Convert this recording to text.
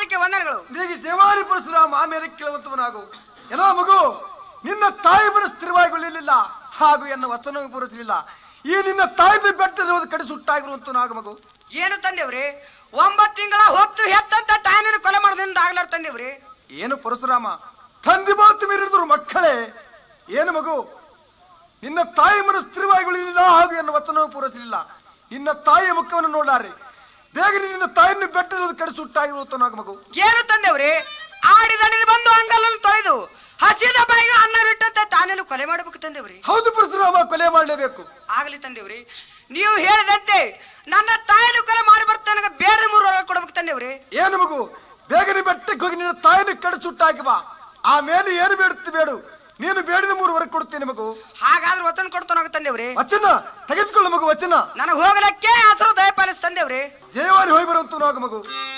ಪಾದಕ್ಕೆ ವಂದನೆಗಳು ನಿನಗೆ ಸೇವಾರಿ ಪರಶುರಾಮ ಆಮೇಲೆ ಕೇಳುವಂತವನಾಗು ಎಲ್ಲ ಮಗು ನಿನ್ನ ತಾಯಿ ಮನ ಸ್ಥಿರವಾಗಿರಲಿಲ್ಲ ಹಾಗೂ ಎನ್ನ ವಚನವು ಪೂರೈಸಲಿಲ್ಲ ಈ ನಿನ್ನ ತಾಯಿ ಬೆಟ್ಟದ ಹೋದ ಕಡೆ ಸುಟ್ಟಾಗಿರುವಂತನಾಗ ಮಗು ಏನು ತಂದೇವ್ರಿ ಒಂಬತ್ತು ತಿಂಗಳ ಹೊತ್ತು ಹೆತ್ತಂತ ತಾಯಿನ ಕೊಲೆ ಮಾಡೋದ್ರಿಂದ ಆಗ್ಲಾರ ತಂದೇವ್ರಿ ಏನು ಪರಶುರಾಮ ತಂದೆ ಮಾತು ಮೀರಿದ್ರು ಮಕ್ಕಳೇ ಏನು ಮಗು ನಿನ್ನ ತಾಯಿ ಮನ ಸ್ಥಿರವಾಗಿರಲಿಲ್ಲ ಹಾಗೂ ಎನ್ನ ವಚನವು ಪೂರೈಸಲಿಲ್ಲ ನಿನ್ನ ತಾಯಿಯ ಮುಖವನ್ನು ನೋಡಾರೆ ಬೇಗ ನಿನ್ನ ತಾಯಿಯನ್ನು ಬೆಟ್ಟದ ಹೋದ ಕಡೆ ಸುಟ್ಟಾಗಿರುವಂತನಾಗ ಮಗು ಏನು ತಂದೇವ್ರಿ ಆಡಿದಡಿದು ಬಂದು ಅಂಗಲನ್ನು ತೊಳೆದು ಹಸಿದ ಬಾಯಿಗೆ ಅನ್ನ ಬಿಟ್ಟಂತೆ ತಾನೇನು ಕೊಲೆ ಮಾಡಬೇಕು ತಂದೇವ್ರಿ ಹೌದು ಪರಶುರಾಮ ಕೊಲೆ ಮಾಡಲೇಬೇಕು ಆಗ್ಲಿ ತಂದೇವ್ರಿ ನೀವು ಹೇಳಿದಂತೆ ನನ್ನ ತಾಯಿನ ಕೊಲೆ ಮಾಡಿ ಬರ್ತಾನೆ ಬೇಡ ಮೂರು ವರ ಕೊಡ್ಬೇಕು ತಂದೇವ್ರಿ ಏನು ಮಗು ಬೇಗನೆ ಬೆಟ್ಟಕ್ಕೆ ಹೋಗಿ ನಿನ್ನ ತಾಯಿನ ಕಡೆ ಸುಟ್ಟಾಕಿ ಬಾ ಆಮೇಲೆ ಏನು ಬೇಡುತ್ತೆ ಬೇಡು ನೀನು ಬೇಡಿದ ಮೂರುವರೆಗೆ ಕೊಡ್ತೇನೆ ಮಗು ಹಾಗಾದ್ರೆ ವತನ ಕೊಡ್ತಾನ ತಂದೇವ್ರಿ ವಚನ ತೆಗೆದುಕೊಳ್ಳು ಮಗು ವಚನ ನನಗೆ ಹೋಗಲಕ್ಕೆ ಹಸರು ದಯಪಾಲಿಸ್ ತಂದೇವ್ರಿ ಜಯವಾರಿ ಹೋಗಿ ಬರುವಂತ ಮಗು